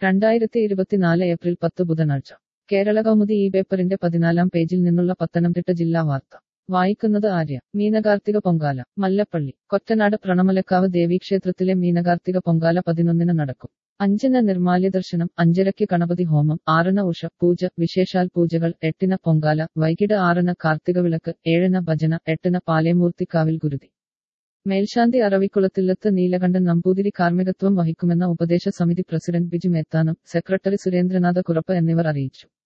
രണ്ടായിരത്തി ഇരുപത്തിനാല് ഏപ്രിൽ പത്ത് ബുധനാഴ്ച കേരള കൗമുദി ഈ പേപ്പറിന്റെ പതിനാലാം പേജിൽ നിന്നുള്ള പത്തനംതിട്ട ജില്ലാ വാർത്ത വായിക്കുന്നത് ആര്യ മീനകാർത്തിക പൊങ്കാല മല്ലപ്പള്ളി കൊറ്റനാട് പ്രണമലക്കാവ് ദേവീക്ഷേത്രത്തിലെ മീനകാർത്തിക പൊങ്കാല പതിനൊന്നിന് നടക്കും അഞ്ചിന് നിർമാല്യ ദർശനം അഞ്ചരയ്ക്ക് ഗണപതി ഹോമം ആറിന് ഉഷ പൂജ വിശേഷാൽ പൂജകൾ എട്ടിന് പൊങ്കാല വൈകിട്ട് ആറിന് കാർത്തിക വിളക്ക് ഏഴിന് ഭജന എട്ടിന് പാലേമൂർത്തിക്കാവിൽ ഗുരുതി മേൽശാന്തി അറവിക്കുളത്തില്ലത്ത് നീലകണ്ഠൻ നമ്പൂതിരി കാർമ്മികത്വം വഹിക്കുമെന്ന ഉപദേശ സമിതി പ്രസിഡന്റ് ബിജു മേത്താനം സെക്രട്ടറി സുരേന്ദ്രനാഥ കുറപ്പ് എന്നിവർ അറിയിച്ചു